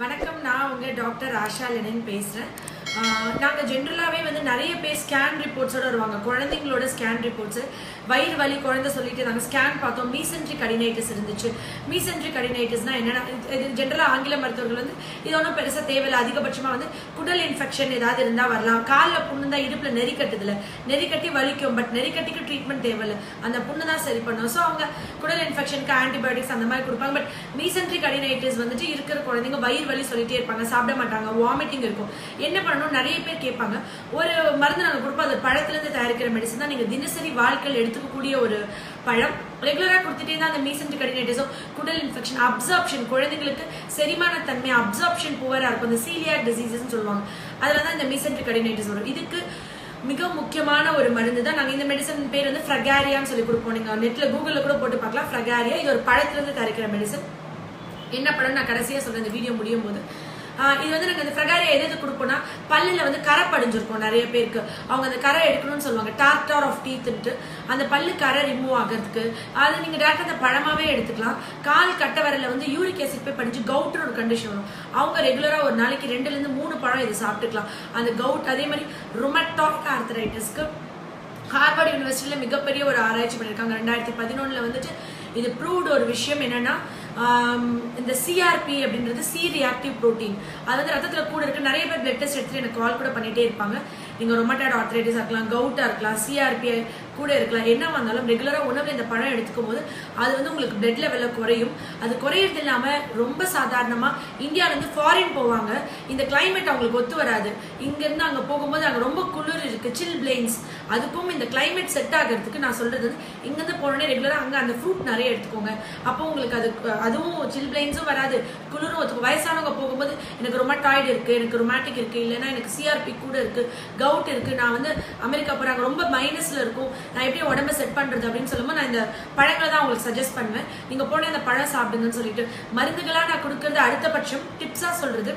வணக்கம் நான் உங்க டாக்டர் ஆஷா லெனின் பேசுகிறேன் நாங்கள் ஜென்ரலாகவே வந்து நிறைய பேர் ஸ்கேன் ரிப்போர்ட்ஸோட வருவாங்க குழந்தைங்களோட ஸ்கேன் ரிப்போர்ட்ஸு வயிறு வலி குழந்தை சொல்லிட்டு நாங்கள் ஸ்கேன் பார்த்தோம் மீசென்ட்ரிக் அடினைட்டிஸ் இருந்துச்சு மீசென்ட்ரிக் அடினைட்டிஸ்னா என்னன்னா இது- இது ஜென்ரலாக ஆங்கில மருத்துவர்கள் வந்து இது ஒன்றும் பெருசாக தேவையில்லை அதிகபட்சமாக வந்து குடல் இன்ஃபெக்ஷன் ஏதாவது இருந்தால் வரலாம் காலில் புண்ணு தான் இடுப்பில் நெறி கட்டுதுல நெறி கட்டி வலிக்கும் பட் நெறி கட்டிக்கு ட்ரீட்மெண்ட் தேவையில்லை அந்த புண்ணு தான் சரி பண்ணும் ஸோ அவங்க குடல் இன்ஃபெக்ஷனுக்கு ஆன்டிபயோட்டிக்ஸ் அந்த மாதிரி கொடுப்பாங்க பட் மீசென்ட்ரிக் அடினைட்டிஸ் வந்துட்டு இருக்கிற குழந்தைங்க வயிறு வலி சொல்லிட்டே இருப்பாங்க சாப்பிட மாட்டாங்க வாமிட்டிங் இருக்கும் என்ன பண்ணணும் நிறைய பேர் கேட்பாங்க ஒரு மருந்து நாங்கள் கொடுப்போம் அது பழத்துலேருந்து தயாரிக்கிற மெடிசன் தான் நீங்கள் தினசரி வாழ்க்கையில் எடுத்துக்கக்கூடிய ஒரு பழம் ரெகுலராக கொடுத்துட்டே தான் அந்த மீசென்ட்ரிக் அடினைட்டிஸோ குடல் இன்ஃபெக்ஷன் அப்சார்ப்ஷன் குழந்தைங்களுக்கு செரிமான தன்மை அப்சார்ப்ஷன் புவராக இருக்கும் இந்த சீலியாக் டிசீசஸ்னு சொல்லுவாங்க அதில் தான் இந்த மீசென்ட்ரிக் அடினைட்டிஸ் வரும் இதுக்கு மிக முக்கியமான ஒரு மருந்து தான் நாங்கள் இந்த மெடிசன் பேர் வந்து ஃப்ரகாரியான்னு சொல்லி கொடுப்போம் நீங்கள் நெட்டில் கூகுளில் கூட போட்டு பார்க்கலாம் ஃப்ரகாரியா இது ஒரு பழத்துலேருந்து தயாரிக்கிற மெடிசன் என்ன படம் நான் கடைசியாக சொல்றேன் இந்த வீடியோ முடியும் போது ஆஹ் இது வந்து நாங்கள் இந்த ஃப்ரகாரியா எது எது கொடுப்போம்னா பல்லில் வந்து கரை படிஞ்சிருக்கும் நிறைய பேருக்கு அவங்க அந்த கரை எடுக்கணும்னு சொல்லுவாங்க டார்டார் ஆஃப் டீத்துன்ட்டு அந்த பல்லு கரை ரிமூவ் ஆகிறதுக்கு அது நீங்கள் டேரக்டாக அந்த பழமாவே எடுத்துக்கலாம் கால் கட்ட விரல்ல வந்து யூரிக் ஆசிட் போய் படிஞ்சு கவுட்னு ஒரு கண்டிஷன் வரும் அவங்க ரெகுலராக ஒரு நாளைக்கு ரெண்டுலேருந்து மூணு பழம் இது சாப்பிட்டுக்கலாம் அந்த கவுட் அதே மாதிரி ருமட்டாக் ஆர்த்தரைட்டிஸ்க்கு ஹார்வர்ட் யூனிவர்சிட்டியில் மிகப்பெரிய ஒரு ஆராய்ச்சி பண்ணியிருக்காங்க ரெண்டாயிரத்தி பதினொன்றில் வந்துட்டு இது ப்ரூவ்டு ஒரு விஷயம் என்னன்னா ஆம், இந்த சிஆர்பி அப்படின்றது சி ரியாக்டிவ் புரோட்டீன் அது வந்து ரத்தத்தில் கூட இருக்கு நிறைய பேர் பிளட் டெஸ்ட் எடுத்துட்டு எனக்கு கால் கூட பண்ணிட்டே இருப்பாங்க நீங்கள் ரொமட்டாய்டு ஆர்த்ரைட்டிஸாக இருக்கலாம் கவுட்டாக இருக்கலாம் சிஆர்பி கூட இருக்கலாம் என்ன வந்தாலும் ரெகுலராக உணவில் இந்த பழம் எடுத்துக்கும் போது அது வந்து உங்களுக்கு பிளட் லெவலில் குறையும் அது குறையிறது இல்லாமல் ரொம்ப சாதாரணமாக இந்தியாவிலேருந்து ஃபாரின் போவாங்க இந்த climate அவங்களுக்கு ஒத்து வராது இங்கேருந்து அங்கே போகும்போது அங்கே ரொம்ப குளிர் இருக்கு சில் பிளெயின்ஸ் அதுக்கும் இந்த climate செட் ஆகிறதுக்கு நான் சொல்றது வந்து இங்கேருந்து போனோடனே ரெகுலராக அங்கே அந்த ஃப்ரூட் நிறைய எடுத்துக்கோங்க அப்போ உங்களுக்கு அது அதுவும் சில் பிளெயின்ஸும் வராது குளிரும் ஒத்துக்கும் வயசானவங்க போகும்போது எனக்கு ரொமட்டாய்டு இருக்கு எனக்கு ரொமாட்டிக் இருக்கு இல்லைன்னா எனக்கு சிஆர்பி கூட இருக்கு கவுட் இருக்கு நான் வந்து அமெரிக்கா போறாங்க ரொம்ப மைனஸ்ல இருக்கும் நான் எப்படி உடம்ப செட் பண்றது அப்படின்னு சொல்லும்போது நான் இந்த பழங்களை தான் உங்களுக்கு சஜஸ்ட் பண்ணுவேன் நீங்க போன அந்த பழம் சாப்பிடுங்கன்னு சொல்லிட்டு மருந்துகளா நான் கொடுக்கறது அடுத்த பட்சம் டிப்ஸா சொல்றது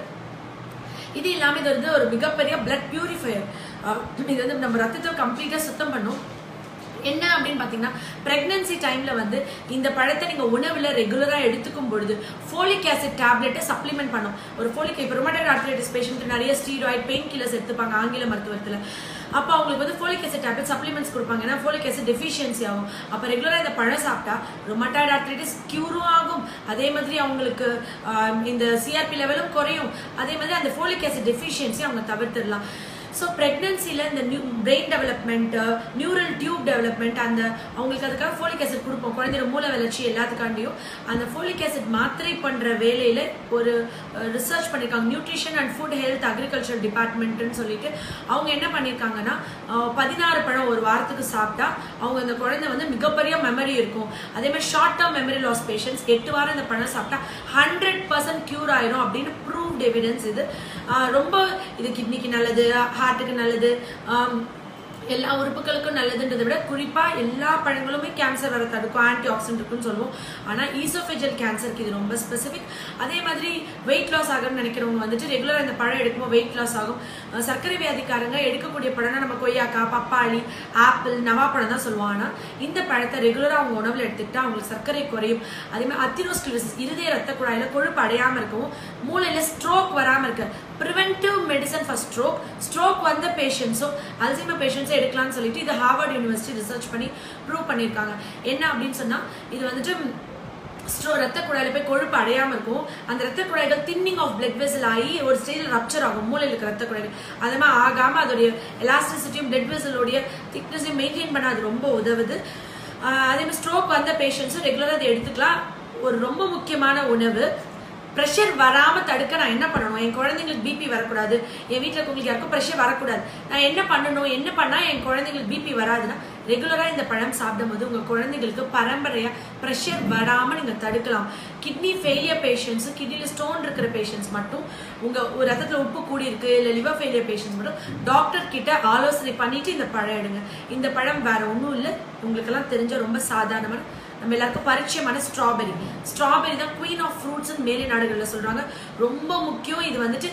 இது இல்லாம இது வந்து ஒரு மிகப்பெரிய பிளட் பியூரிஃபையர் இது வந்து நம்ம ரத்தத்தை கம்ப்ளீட்டா சுத்தம் பண்ணும் என்ன அப்படின்னு பார்த்தீங்கன்னா பிரெக்னன்சி டைம்ல வந்து இந்த பழத்தை நீங்க உணவுல ரெகுலரா எடுத்துக்கும் பொழுது ஃபோலிக் ஆசிட் டேப்லெட்டை சப்ளிமெண்ட் பண்ணும் ஒரு ஃபோலிக் இப்போ ரொமட்டட் ஆர்த்ரைட்டிஸ் பேஷண்ட் நிறைய ஸ்டீராய்ட் பெயின் கில்லர்ஸ் எடுத்துப்பாங்க ஆங்கில மருத்துவத்துல அப்போ அவங்களுக்கு வந்து ஃபோலிக் ஆசிட் டேப்லெட் சப்ளிமெண்ட்ஸ் கொடுப்பாங்க ஏன்னா ஃபோலிக் ஆசிட் டெஃபிஷியன்சி ஆகும் அப்போ ரெகுலராக இந்த பழம் சாப்பிட்டா ரொமட்டாய்டு ஆர்த்ரைட்டிஸ் க்யூரும் ஆகும் அதே மாதிரி அவங்களுக்கு ஆஹ், இந்த சிஆர்பி லெவலும் குறையும் அதே மாதிரி அந்த ஃபோலிக் ஆசிட் டெஃபிஷியன்சி அவங்க தவிர்த்திடலாம் ஸோ ப்ரெக்னன்சியில் இந்த new brain development neural tube development அந்த அவங்களுக்கு அதுக்காக ஃபோலிக் ஆசிட் கொடுப்போம் குழந்தையோட மூளை வளர்ச்சி எல்லாத்துக்காண்டியும் அந்த ஃபோலிக் ஆசிட் மாத்திரை பண்ணுற வேலையில் ஒரு ரிசர்ச் பண்ணியிருக்காங்க nutrition and food health agriculture டிபார்ட்மெண்ட்னு சொல்லிட்டு அவங்க என்ன பண்ணியிருக்காங்கன்னா அஹ், பதினாறு பழம் ஒரு வாரத்துக்கு சாப்பிட்டா அவங்க அந்த குழந்தை வந்து மிகப்பெரிய மெமரி இருக்கும் அதே மாதிரி short term memory loss patients எட்டு வாரம் இந்த பழம் சாப்பிட்டா ஹண்ட்ரட் பர்சன்ட் க்யூர் ஆயிரும் அப்படின்னு ப்ரூவ்ட் எவிடன்ஸ் இது ஆஹ் ரொம்ப இது கிட்னிக்கு நல்லது ஹார்ட்டுக்கு நல்லது ஆம், எல்லா உறுப்புகளுக்கும் நல்லதுன்றதை விட குறிப்பா எல்லா பழங்களுமே கேன்சர் வர தடுக்கும் ஆன்டி ஆக்சிடென்ட் இருக்குன்னு சொல்லுவோம் ஆனா ஈசோஃபெஜல் கேன்சருக்கு இது ரொம்ப ஸ்பெசிஃபிக் அதே மாதிரி வெயிட் லாஸ் ஆகும்னு நினைக்கிறவங்க வந்துட்டு ரெகுலரா இந்த பழம் எடுக்கும்போது வெயிட் லாஸ் ஆகும் அஹ் சர்க்கரை வியாதிக்காரங்க எடுக்கக்கூடிய பழம்னா நம்ம கொய்யாக்காய் பப்பாளி ஆப்பிள் நவாப்பழம் தான் சொல்லுவோம் ஆனா இந்த பழத்தை ரெகுலரா அவங்க உணவுல எடுத்துக்கிட்டா அவங்களுக்கு சர்க்கரை குறையும் அதே மாதிரி அத்திரோஸ்கிலோசிஸ் இருதய ரத்த குழாயில கொழுப்பு அடையாம இருக்கவும் மூளையில ஸ்ட்ரோக் வராம இருக்க preventive medicine for stroke stroke வந்த பேஷண்ட்ஸும் அல்சைமர் பேஷண்ட்ஸும் எடுக்கலாம்னு சொல்லிட்டு இது ஹார்வர்ட் யூனிவர்சிட்டி ரிசர்ச் பண்ணி ப்ரூவ் பண்ணியிருக்காங்க என்ன அப்படின்னு சொன்னா இது வந்துட்டு ஸ்ட்ரோ ரத்த குழாயில போய் கொழுப்பு அடையாம இருக்கும் அந்த ரத்த குழாய்கள் தின்னிங் ஆஃப் பிளட் வெசல் ஆகி ஒரு ஸ்டேஜில் ரப்சர் ஆகும் மூளையில் இருக்க ரத்த குழாய்கள் அது மாதிரி ஆகாம அதோடைய எலாஸ்டிசிட்டியும் பிளட் வெசலோடைய திக்னஸையும் மெயின்டைன் பண்ண அது ரொம்ப உதவுது ஆஹ் அதே மாதிரி ஸ்ட்ரோக் வந்த பேஷண்ட்ஸும் ரெகுலராக அதை எடுத்துக்கலாம் ஒரு ரொம்ப முக்கியமான உணவு ப்ரெஷர் வராம தடுக்க நான் என்ன பண்ணணும் என் குழந்தைங்களுக்கு பிபி வரக்கூடாது என் வீட்டில் இருக்கவங்களுக்கு யாருக்கும் ப்ரெஷர் வரக்கூடாது நான் என்ன பண்ணணும் என்ன பண்ணா என் குழந்தைங்களுக்கு பிபி வராதுன்னா ரெகுலரா இந்த பழம் சாப்பிடும்போது உங்க குழந்தைங்களுக்கு பரம்பரையா ப்ரெஷர் வராம நீங்க தடுக்கலாம் கிட்னி ஃபெயிலியர் பேஷண்ட்ஸ் கிட்னில ஸ்டோன் இருக்கிற பேஷண்ட்ஸ் மட்டும் உங்க ஒரு ரத்தத்துல உப்பு கூடி இருக்கு இல்ல லிவர் ஃபெயிலியர் பேஷண்ட்ஸ் மட்டும் டாக்டர் கிட்ட ஆலோசனை பண்ணிட்டு இந்த பழம் எடுங்க இந்த பழம் வேற ஒன்றும் இல்லை உங்களுக்கெல்லாம் தெரிஞ்ச ரொம்ப சாதாரணமான நம்ம எல்லாருக்கும் பரிச்சயமான ஸ்ட்ராபெரி ஸ்ட்ராபெரி தான் குவீன் ஆஃப் ஃப்ரூட்ஸ் மேலே நாடுகளில் சொல்றாங்க ரொம்ப முக்கியம் இது வந்துட்டு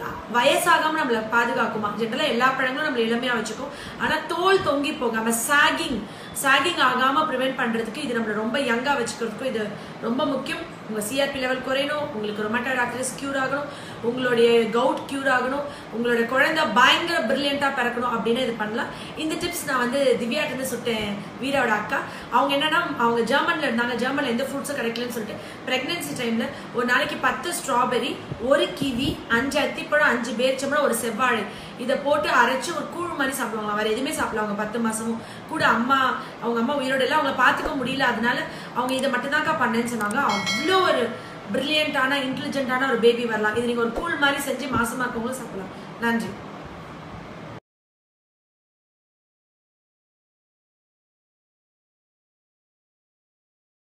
வயசாகாம நம்மளை பாதுகாக்குமா ஜென்ரலா எல்லா பழங்களும் நம்மள இளமையா வச்சுக்கும் ஆனா தோல் தொங்கி போகாம சாகிங் சாகிங் ஆகாம ப்ரிவென்ட் பண்றதுக்கு இது நம்மள ரொம்ப யங்கா வச்சுக்கிறதுக்கும் இது ரொம்ப முக்கியம் உங்கள் சிஆர்பி லெவல் குறையணும் உங்களுக்கு ரொமேட்டட் ஆர்த்ரைட்டிஸ் க்யூர் ஆகணும் உங்களுடைய கவுட் க்யூர் ஆகணும் உங்களோட குழந்தை பயங்கர பிரில்லியண்ட்டாக பிறக்கணும் அப்படின்னு இது பண்ணலாம் இந்த டிப்ஸ் நான் வந்து திவ்யாட்டிருந்து சுட்டேன் வீராவோட அக்கா அவங்க என்னன்னா அவங்க ஜெர்மனில் இருந்தாங்க ஜெர்மனில் எந்த ஃப்ரூட்ஸும் கிடைக்கலன்னு சொல்லிட்டு ப்ரெக்னென்சி டைமில் ஒரு நாளைக்கு பத்து ஸ்ட்ராபெரி ஒரு கிவி அஞ்சு அத்திப்பழம் அஞ்சு பேரிச்சம்பழம் ஒரு செவ்வாழை இதை போட்டு அரைச்சு ஒரு கூழ் மாதிரி சாப்பிடுவாங்க வேற எதுவுமே சாப்பிடுவாங்க பத்து மாசமும் கூட அம்மா அவங்க அம்மா உயிரோட எல்லாம் அவங்கள பார்த்துக்க முடியல அதனால அவங்க இதை மட்டும்தான்க்கா பண்ணேன்னு சொன்னாங்க அவ்வளோ ஒரு பிரில்லியண்டான இன்டெலிஜென்ட்டான ஒரு பேபி வரலாம் இது நீங்கள் ஒரு கூழ் மாதிரி செஞ்சு மாசமா இருக்கவங்களும் சாப்பிடலாம் நன்றி